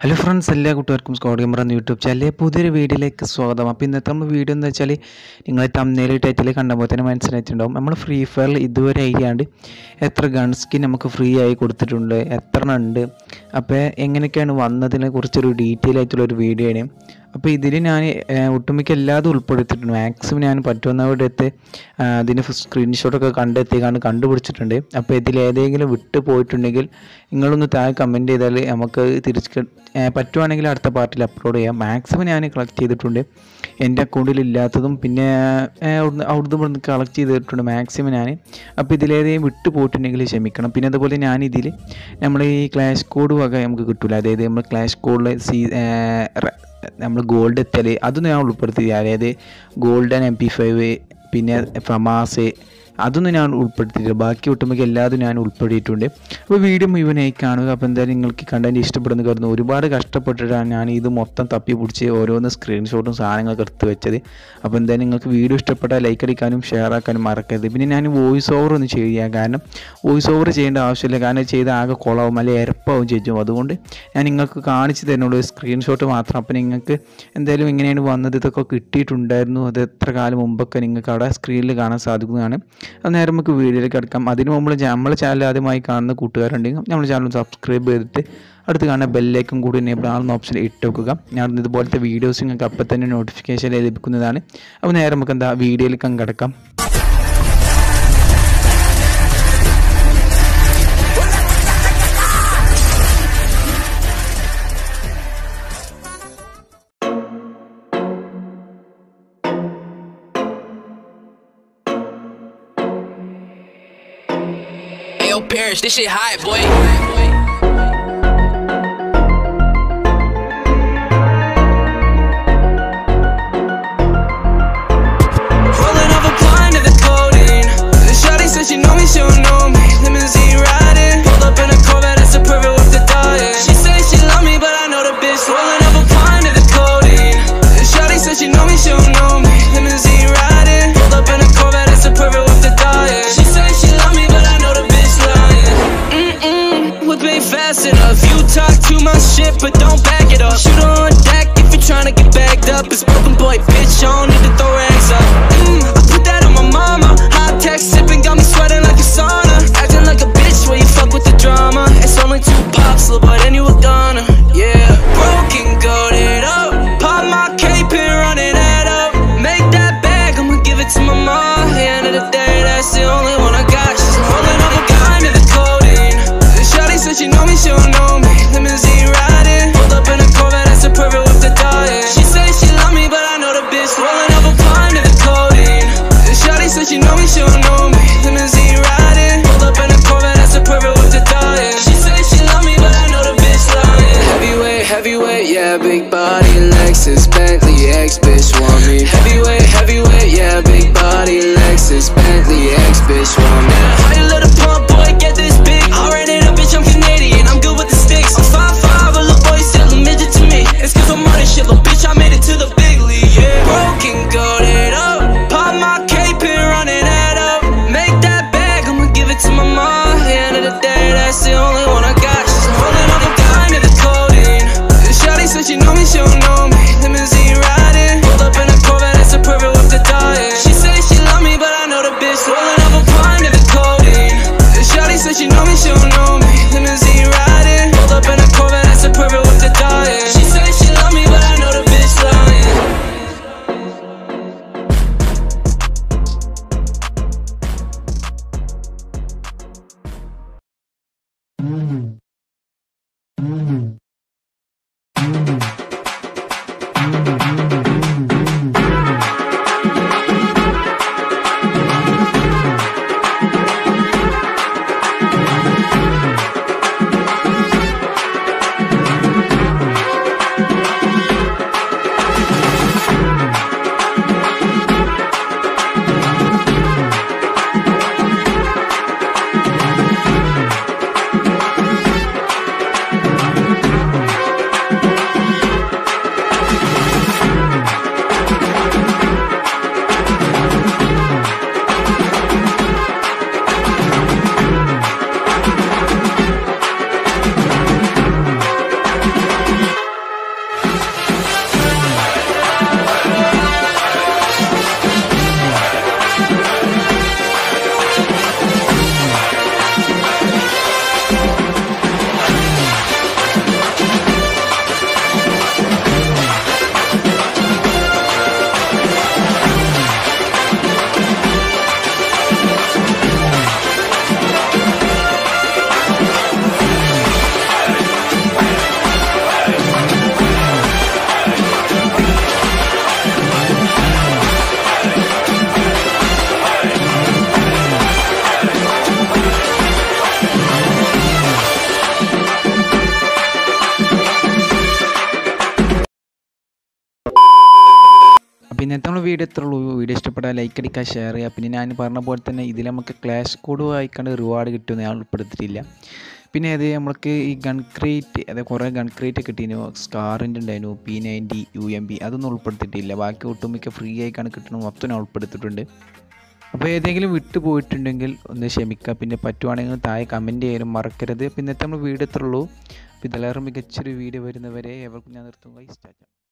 Hello friends എല്ലാ കൂട്ടുകാർക്കും squad camera എന്ന യൂട്യൂബ് ചാനലിലെ പുതിയൊരു വീഡിയോയിലേക്ക് സ്വാഗതം അപ്പോൾ ഇന്നത്തെ നമ്മൾ വീഡിയോ എന്ന് വെച്ചാൽ നിങ്ങൾ തമ്മിൽ ടൈറ്റിൽ കണ്ടപ്പോൾ തന്നെ മനസ്സിലായിട്ടുണ്ടാവും നമ്മൾ ഫ്രീ ഫയറിൽ ഇതുവരെ അയ്യാണ്ട് എത്ര ഗൺ സ്കിൻ നമുക്ക് ഫ്രീ ആയി കൊടുത്തിട്ടുണ്ട് എത്ര എണ്ണം ഉണ്ട് അപ്പോൾ എങ്ങനെയൊക്കെയാണ് വന്നതിനെ കുറിച്ചൊരു ഡീറ്റെയിൽ ആയിട്ടുള്ള ഒരു വീഡിയോ ആണ് അപ്പോൾ ഇതിൽ ഞാൻ ഏഹ്, ഒട്ടുമിക്ക എല്ലാതും ഉൾപ്പെടുത്തിയിട്ടുണ്ട് മാക്സിമം ഞാൻ പറ്റുന്നവിടത്തെ അതിന് സ്ക്രീൻഷോട്ടൊക്കെ കണ്ടെത്തി കണ്ട് കണ്ടുപിടിച്ചിട്ടുണ്ട് അപ്പോൾ ഇതിൽ ഏതെങ്കിലും വിട്ടു പോയിട്ടുണ്ടെങ്കിൽ നിങ്ങളൊന്ന് താഴെ കമൻറ്റ് ചെയ്താൽ നമുക്ക് തിരിച്ച് ക- ഏഹ്, പറ്റുവാണെങ്കിൽ അടുത്ത പാർട്ടിൽ അപ്ലോഡ് ചെയ്യാം മാക്സിമം ഞാൻ കളക്ട് ചെയ്തിട്ടുണ്ട് എൻ്റെ അക്കൗണ്ടിൽ ഇല്ലാത്തതും പിന്നെ ഏഹ്, അവിടുന്ന് അവിടുന്ന് ഇവിടുന്ന് കളക്ട് ചെയ്തിട്ടുണ്ട് മാക്സിമം ഞാൻ അപ്പോൾ ഇതിലേതെങ്കിലും വിട്ടു പോയിട്ടുണ്ടെങ്കിൽ ക്ഷമിക്കണം പിന്നെ അതുപോലെ ഞാൻ ഇതിൽ നമ്മൾ ഈ ക്ലാഷ് കോഡ് വക നമുക്ക് കിട്ടില്ല അതായത് നമ്മൾ ക്ലാഷ് കോഡിൽ സീ നമ്മൾ ഗോൾഡ് എത്തിയാൽ അതൊന്നും ഞാൻ ഉൾപ്പെടുത്തി അതായത് ഗോൾഡൻ എം പി ഫൈവ് പിന്നെ ഫമാസ് അതൊന്നും ഞാൻ ഉൾപ്പെടുത്തിയിട്ടില്ല ബാക്കി ഒട്ടുമിക്ക എല്ലാതും ഞാൻ ഉൾപ്പെടുത്തിയിട്ടുണ്ട് അപ്പോൾ വീഡിയോ മുഴുവനായി കാണുക അപ്പോൾ എന്തായാലും നിങ്ങൾക്ക് കണ്ടന്റ് ഇഷ്ടപ്പെടുന്ന കരുതുന്നു ഒരുപാട് കഷ്ടപ്പെട്ടിട്ടാണ് ഞാൻ ഇത് മൊത്തം തപ്പി പിടിച്ച് ഓരോന്ന് സ്ക്രീൻഷോട്ടും സാധനങ്ങളൊക്കെ എടുത്ത് വെച്ചത് അപ്പോൾ എന്തായാലും നിങ്ങൾക്ക് വീഡിയോ ഇഷ്ടപ്പെട്ടാൽ ലൈക്ക് അടിക്കാനും ഷെയർ ആക്കാനും മറക്കരുത് പിന്നെ ഞാൻ വോയിസ് ഓവർ ഒന്നും ചെയ്യാം കാരണം വോയിസ് ഓവർ ചെയ്യേണ്ട ആവശ്യമില്ല കാരണം ഇത് ചെയ്ത് ആകെ കുളമാവും അല്ലെങ്കിൽ എരപ്പാവും ചേച്ചും അതുകൊണ്ട് ഞാൻ നിങ്ങൾക്ക് കാണിച്ചു തരുന്നുള്ളൂ സ്ക്രീൻഷോട്ട് മാത്രം അപ്പോൾ നിങ്ങൾക്ക് എന്തായാലും ഇങ്ങനെയാണ് വന്നത് ഇതൊക്കെ കിട്ടിയിട്ടുണ്ടായിരുന്നു അത് എത്ര കാലം മുമ്പൊക്കെ നിങ്ങൾക്ക് അവിടെ സ്ക്രീനിൽ കാണാൻ സാധിക്കുന്നതാണ് അത് നേരെ നമുക്ക് വീഡിയോയിലേക്ക് കിടക്കാം അതിന് മുമ്പ് നമ്മളെ ചാനൽ ആദ്യമായി കാണുന്ന കൂട്ടുകാരുണ്ടെങ്കിൽ നമ്മുടെ ചാനൽ സബ്സ്ക്രൈബ് ചെയ്തിട്ട് അടുത്ത് കാണുന്ന ബെല്ലേക്കും കൂടി എനേബിൾ ആണെന്ന ഓപ്ഷൻ ഇട്ട് വെക്കുക ഞാൻ ഇതുപോലത്തെ വീഡിയോസ് നിങ്ങൾക്ക് അപ്പം തന്നെ നോട്ടിഫിക്കേഷൻ ലഭിക്കുന്നതാണ് അപ്പോൾ നേരെ നമുക്ക് എന്താ വീഡിയോയിലേക്ക് അങ്ങ് കിടക്കാം Ayo, Parrish, this shit hot, boy. Rolling off a blind to the codeine. The shawty said she know me, she don't know me. Limousine riding, pulled up in a Corvette, that's a perfect with the dying. She say she love me, but I know the bitch. Rolling off a blind to the codeine. The shawty said she know me, she don't know me. Limousine riding, pulled up in a Corvette, that's a perfect with the dying. She say she love me, but I know the bitch lying. Mm-mm, whip ain't fast enough. You talk too much shit, but don't back it up. Shoot on deck if you're trying to get bagged up. It's broken boy, bitch, I don't need to throw rags up. Mm, I put that on my mama. High tech sipping got me sweating like a sauna. Acting like a bitch where you fuck with the drama. It's only two pops, little but then you a gonna. Yeah, broken, goaded up. Pop my cape and run it head up. Make that bag, I'ma give it to my mom. At the end of the day, that's the only one I got. She's rolling up a gun to the codeine. The shawty said she know me, she don't know me. Limousine riding, pulled up in a Corvette, that's a perfect with the dying. She say she love me, but I know the bitch rolling അപ്പോൾ ഇന്നത്തെ നമ്മൾ video എത്ര ഉള്ളൂ video ഇഷ്ടപ്പെട്ടാൽ like അടിക്കുക share ചെയ്യുക പിന്നെ ഞാൻ പറഞ്ഞ പോലെ തന്നെ ഇതിൽ നമുക്ക് ക്ലാഷ് കോഡ് വായിക്കാണ്ട് റിവാർഡ് കിട്ടുമെന്ന് ഞാൻ ഉൾപ്പെടുത്തിയിട്ടില്ല പിന്നെ അത് നമ്മൾക്ക് ഈ ഗൺ ക്രേറ്റ് അതായത് കുറേ ഗൺ ക്രേറ്റ് കിട്ടിയിരുന്നു സ്കാറിൻ്റെ ഉണ്ടായിരുന്നു P ninety U M B അതൊന്നും ഉൾപ്പെടുത്തിയിട്ടില്ല ബാക്കി ഒട്ടുമിക്ക ഫ്രീ ആയിക്കാണ് കിട്ടുന്നത് മൊത്തം ഞാൻ ഉൾപ്പെടുത്തിയിട്ടുണ്ട് അപ്പോൾ ഏതെങ്കിലും വിട്ടു പോയിട്ടുണ്ടെങ്കിൽ ഒന്ന് ക്ഷമിക്കുക പിന്നെ പറ്റുവാണെങ്കിൽ താഴെ കമൻറ്റ് ചെയ്യാനും മറക്കരുത് പിന്നെ ഇന്നത്തെ നമ്മൾ വീഡിയോ എത്ര ഉള്ളൂ അപ്പോൾ ഇതിലേറെ മികച്ചൊരു വീഡിയോ വരുന്നവരെ എവർക്കും ഞാൻ നിർത്തും ഗൈസ് ടാറ്റ